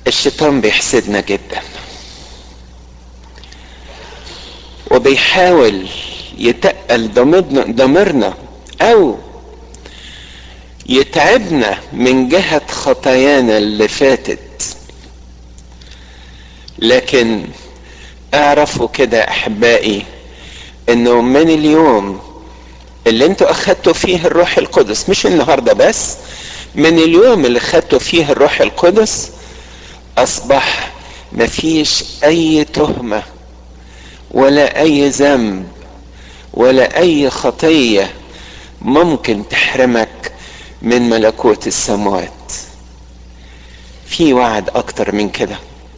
الشيطان بيحسدنا جدا وبيحاول يتقل ضميرنا ضميرنا او يتعبنا من جهة خطايانا اللي فاتت لكن اعرفوا كده احبائي انه من اليوم اللي انتوا اخدتوا فيه الروح القدس مش النهارده بس من اليوم اللي خدتوا فيه الروح القدس اصبح مفيش اي تهمه ولا اي ذنب ولا اي خطيه ممكن تحرمك من ملكوت السماوات في وعد اكتر من كده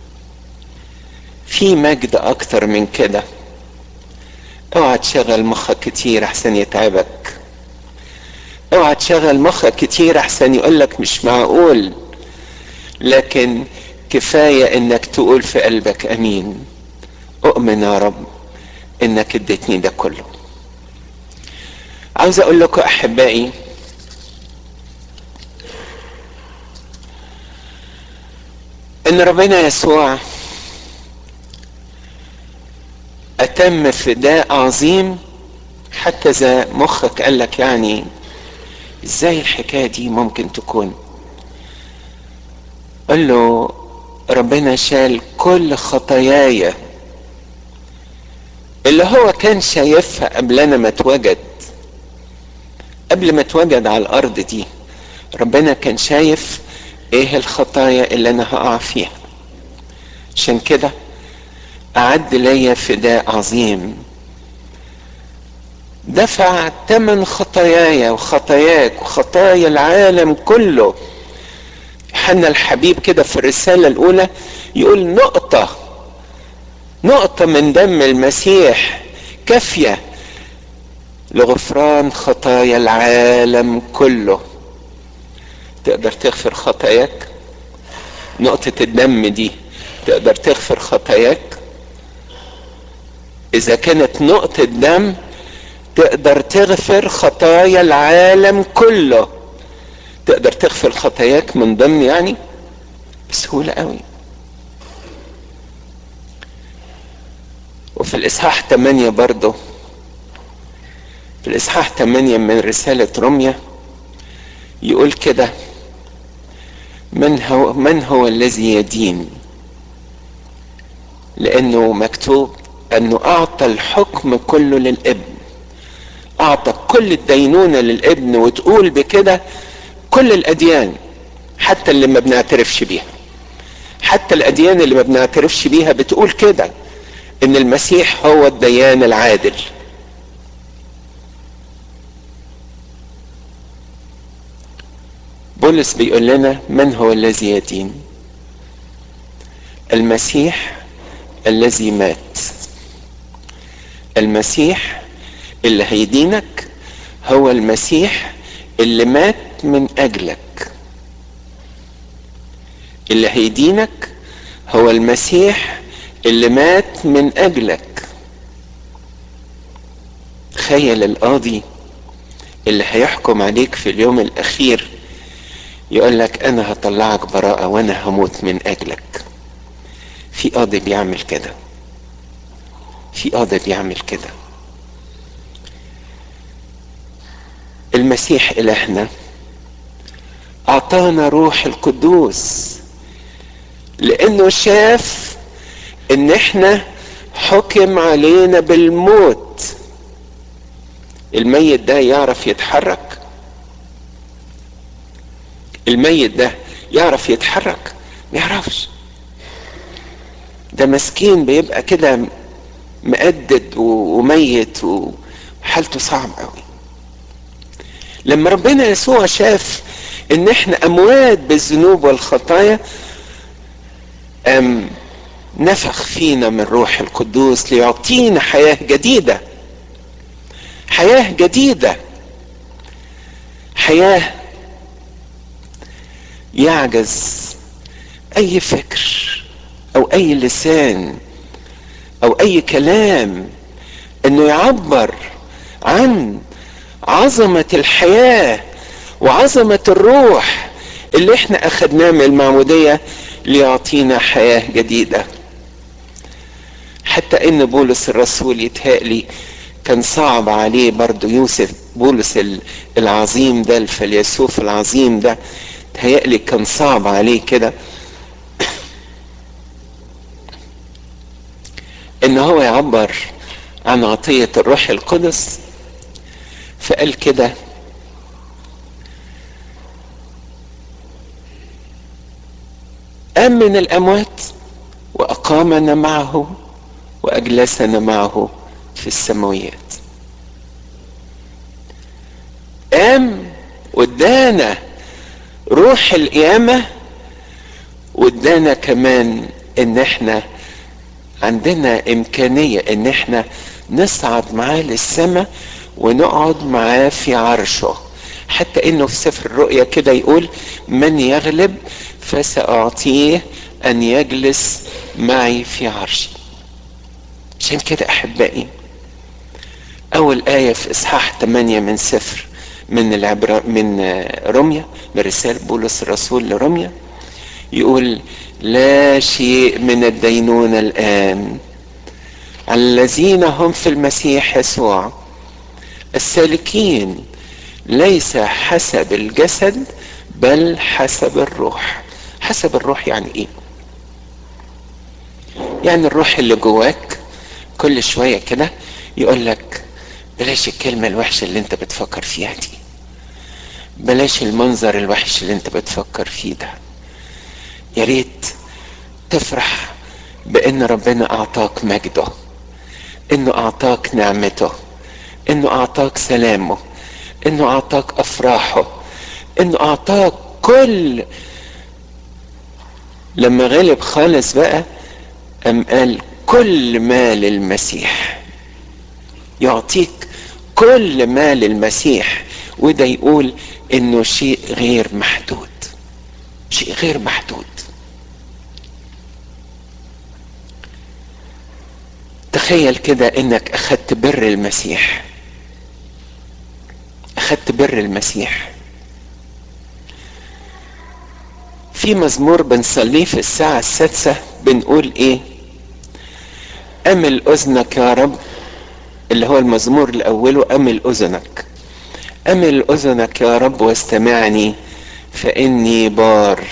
في مجد اكتر من كده اوعى تشغل مخك كتير احسن يتعبك اوعى تشغل مخك كتير احسن يقولك مش معقول لكن كفاية انك تقول في قلبك امين اؤمن يا رب انك اديتني ده كله عاوز اقول لكم احبائي ان ربنا يسوع اتم فداء عظيم حتى اذا مخك قال لك يعني ازاي الحكايه دي ممكن تكون قال له ربنا شال كل خطاياي اللي هو كان شايفها قبل انا ما اتوجد قبل ما اتوجد على الارض دي ربنا كان شايف ايه الخطايا اللي انا هقع فيها عشان كده اعد ليا فداء عظيم دفع ثمن خطاياي وخطاياك وخطايا العالم كله حنا الحبيب كده في الرسالة الأولى يقول نقطة نقطة من دم المسيح كافية لغفران خطايا العالم كله تقدر تغفر خطاياك نقطة الدم دي تقدر تغفر خطاياك إذا كانت نقطة دم تقدر تغفر خطايا العالم كله تقدر تغفر خطاياك من ضمن يعني بسهولة قوي وفي الإصحاح 8 برضه في الإصحاح 8 من رسالة روميا يقول كده من هو من هو الذي يدين لأنه مكتوب أنه أعطى الحكم كله للابن أعطى كل الدينونة للابن وتقول بكده كل الأديان حتى اللي ما بنعترفش بيها حتى الأديان اللي ما بنعترفش بيها بتقول كده إن المسيح هو الديان العادل بولس بيقول لنا من هو الذي يدين المسيح الذي مات المسيح اللي هيدينك هو المسيح اللي مات من اجلك اللي هيدينك هو المسيح اللي مات من اجلك تخيل القاضي اللي هيحكم عليك في اليوم الاخير يقول لك انا هطلعك براءة وانا هموت من اجلك في قاضي بيعمل كده في قاضي بيعمل كده المسيح الهنا اعطانا روح القدوس لانه شاف ان احنا حكم علينا بالموت الميت ده يعرف يتحرك الميت ده يعرف يتحرك ما يعرفش ده مسكين بيبقى كده مقدد وميت وحالته صعب قوي لما ربنا يسوع شاف ان احنا اموات بالذنوب والخطايا ام نفخ فينا من روح القدوس ليعطينا حياة جديدة حياة جديدة حياة يعجز اي فكر او اي لسان او اي كلام انه يعبر عن عظمة الحياة وعظمة الروح اللي احنا اخدناه من المعمودية ليعطينا حياة جديدة حتى ان بولس الرسول يتهيألي كان صعب عليه برضو يوسف بولس العظيم ده الفيلسوف العظيم ده تهيألي كان صعب عليه كده ان هو يعبر عن عطية الروح القدس فقال كده قام من الأموات وأقامنا معه وأجلسنا معه في السماويات قام وادانا روح القيامة وادانا كمان ان احنا عندنا امكانية ان احنا نصعد معاه للسماء ونقعد معاه في عرشه حتى انه في سفر الرؤيا كده يقول من يغلب فسأعطيه ان يجلس معي في عرشي عشان كده احبائي اول آية في اصحاح 8 من سفر من العبر من روميا من رسالة بولس الرسول لروميا يقول لا شيء من الدينونة الآن الذين هم في المسيح يسوع السالكين ليس حسب الجسد بل حسب الروح حسب الروح يعني ايه يعني الروح اللي جواك كل شوية كده يقول لك بلاش الكلمة الوحشة اللي انت بتفكر فيها دي بلاش المنظر الوحش اللي انت بتفكر فيه ده يا ريت تفرح بان ربنا اعطاك مجده انه اعطاك نعمته انه اعطاك سلامه انه اعطاك افراحه انه اعطاك كل لما غلب خالص بقى ام قال كل ما للمسيح يعطيك كل ما للمسيح وده يقول انه شيء غير محدود شيء غير محدود تخيل كده انك اخدت بر المسيح اخدت بر المسيح في مزمور بنصليه في الساعة السادسة بنقول ايه امل اذنك يا رب اللي هو المزمور الاول امل اذنك امل اذنك يا رب واستمعني فاني بار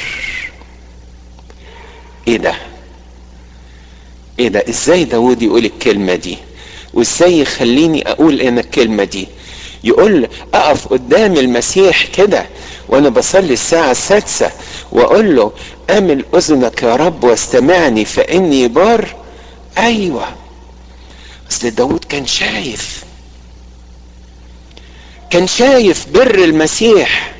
ايه ده ايه ده ازاي داود يقول الكلمة دي وازاي يخليني اقول انا الكلمة دي يقول اقف قدام المسيح كده وانا بصلي الساعة السادسة واقول له امل اذنك يا رب واستمعني فاني بار ايوه اصل داود كان شايف كان شايف بر المسيح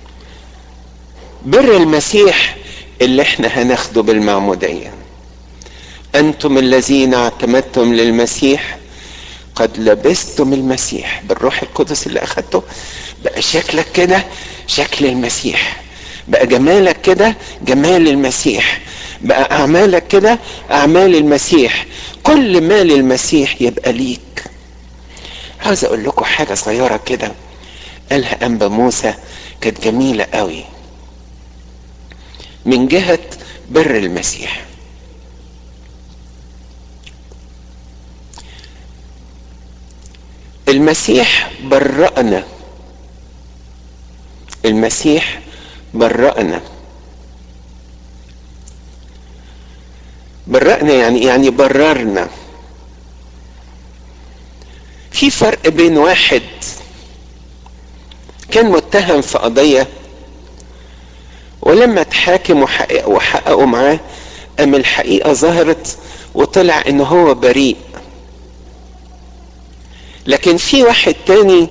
بر المسيح اللي احنا هناخده بالمعمودية انتم الذين اعتمدتم للمسيح قد لبستم المسيح بالروح القدس اللي اخدته بقى شكلك كده شكل المسيح بقى جمالك كده جمال المسيح بقى اعمالك كده اعمال المسيح كل ما للمسيح يبقى ليك عاوز اقول لكم حاجه صغيره كده قالها انبا موسى كانت جميله قوي من جهه بر المسيح المسيح برأنا المسيح برأنا برأنا يعني يعني بررنا في فرق بين واحد كان متهم في قضية ولما اتحاكم وحققوا معاه أم الحقيقة ظهرت وطلع إن هو بريء لكن في واحد تاني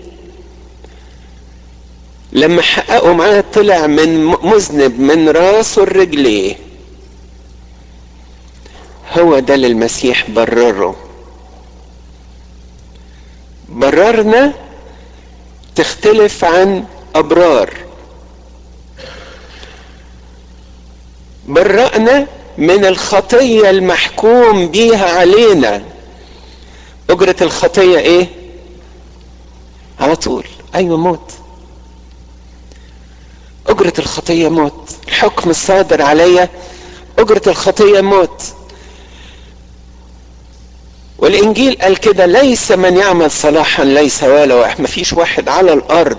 لما حققوا معاه طلع من مذنب من راسه لرجليه هو ده اللي المسيح برره بررنا تختلف عن ابرار برأنا من الخطية المحكوم بيها علينا أجرة الخطية إيه؟ على طول أيوة موت اجرة الخطية موت الحكم الصادر عليا اجرة الخطية موت والانجيل قال كده ليس من يعمل صلاحا ليس ولا واحد مفيش واحد على الارض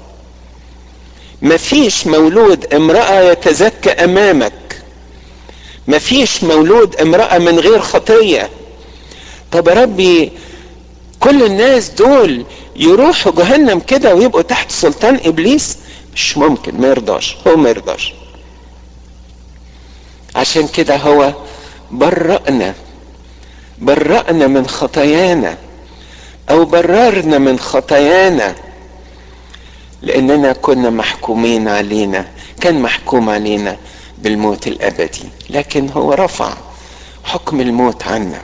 مفيش مولود امرأة يتزكى امامك مفيش مولود امرأة من غير خطية طب يا ربي كل الناس دول يروحوا جهنم كده ويبقوا تحت سلطان ابليس مش ممكن ما يرضاش هو ما يرضاش عشان كده هو برأنا برأنا من خطايانا او بررنا من خطايانا لاننا كنا محكومين علينا كان محكوم علينا بالموت الابدي لكن هو رفع حكم الموت عنا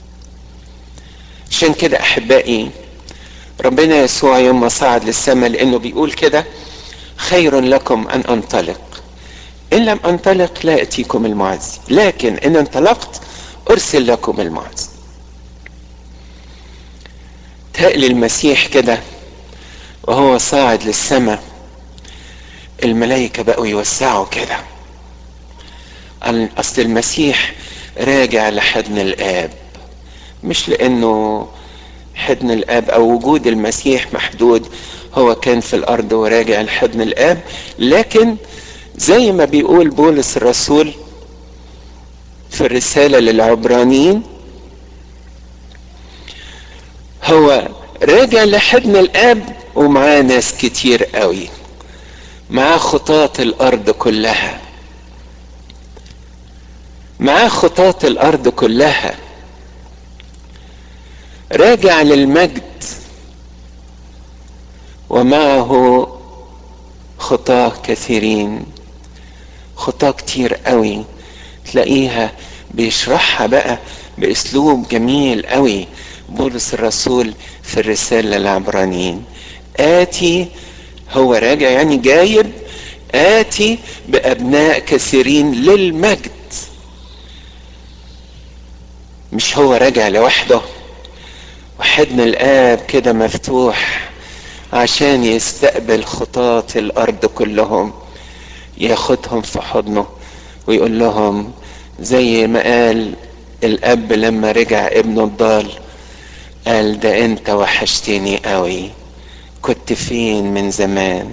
عشان كده احبائي ربنا يسوع يوم ما صعد للسماء لانه بيقول كده خير لكم ان انطلق ان لم انطلق لا ياتيكم المعزي لكن ان انطلقت ارسل لكم المعزي تقل المسيح كده وهو صاعد للسماء الملائكة بقوا يوسعوا كده اصل المسيح راجع لحضن الاب مش لانه حضن الاب او وجود المسيح محدود هو كان في الارض وراجع لحضن الاب لكن زي ما بيقول بولس الرسول في الرسالة للعبرانيين هو راجع لحضن الاب ومعاه ناس كتير قوي معاه خطاط الارض كلها معاه خطاط الارض كلها راجع للمجد ومعه خطاه كثيرين خطاه كتير قوي تلاقيها بيشرحها بقى باسلوب جميل قوي بولس الرسول في الرسالة للعبرانيين آتي هو راجع يعني جايب آتي بأبناء كثيرين للمجد مش هو راجع لوحده وحضن الآب كده مفتوح عشان يستقبل خطاة الأرض كلهم ياخدهم في حضنه ويقول لهم زي ما قال الأب لما رجع ابنه الضال قال ده انت وحشتني قوي كنت فين من زمان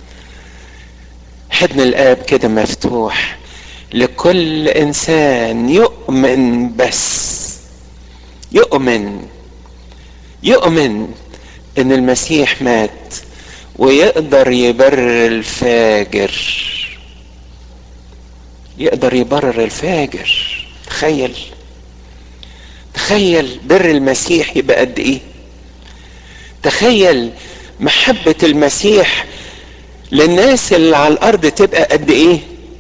حضن الاب كده مفتوح لكل انسان يؤمن بس يؤمن يؤمن ان المسيح مات ويقدر يبرر الفاجر يقدر يبرر الفاجر تخيل تخيل بر المسيح يبقى قد ايه تخيل محبة المسيح للناس اللي على الارض تبقى قد ايه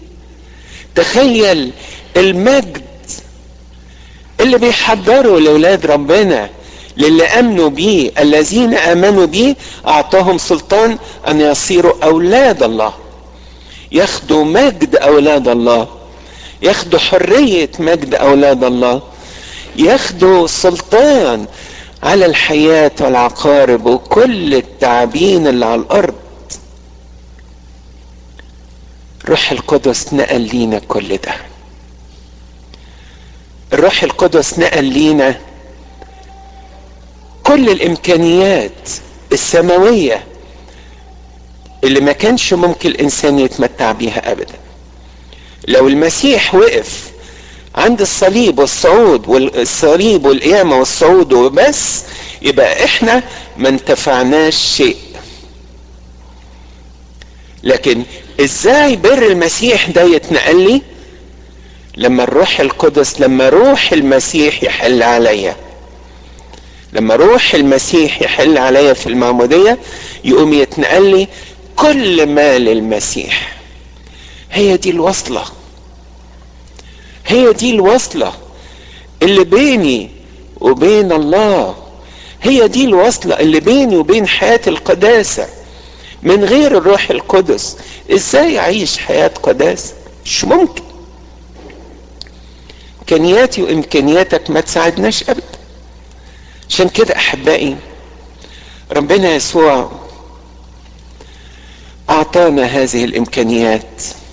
تخيل المجد اللي بيحضروا لاولاد ربنا للي امنوا بيه الذين امنوا بيه اعطاهم سلطان ان يصيروا اولاد الله ياخدوا مجد اولاد الله ياخدوا حرية مجد اولاد الله ياخدوا سلطان على الحياة والعقارب وكل التعابين اللي على الارض الروح القدس نقل لينا كل ده الروح القدس نقل لينا كل الامكانيات السماوية اللي ما كانش ممكن الانسان يتمتع بيها ابدا لو المسيح وقف عند الصليب والصعود والصليب والقيامة والصعود وبس يبقى احنا ما انتفعناش شيء لكن ازاي بر المسيح ده يتنقل لي لما الروح القدس لما روح المسيح يحل عليا لما روح المسيح يحل عليا في المعمودية يقوم يتنقل لي كل ما للمسيح هي دي الوصلة هي دي الوصلة اللي بيني وبين الله هي دي الوصلة اللي بيني وبين حياة القداسة من غير الروح القدس ازاي اعيش حياة قداسة مش ممكن امكانياتي وامكانياتك ما تساعدناش ابدا عشان كده احبائي ربنا يسوع اعطانا هذه الامكانيات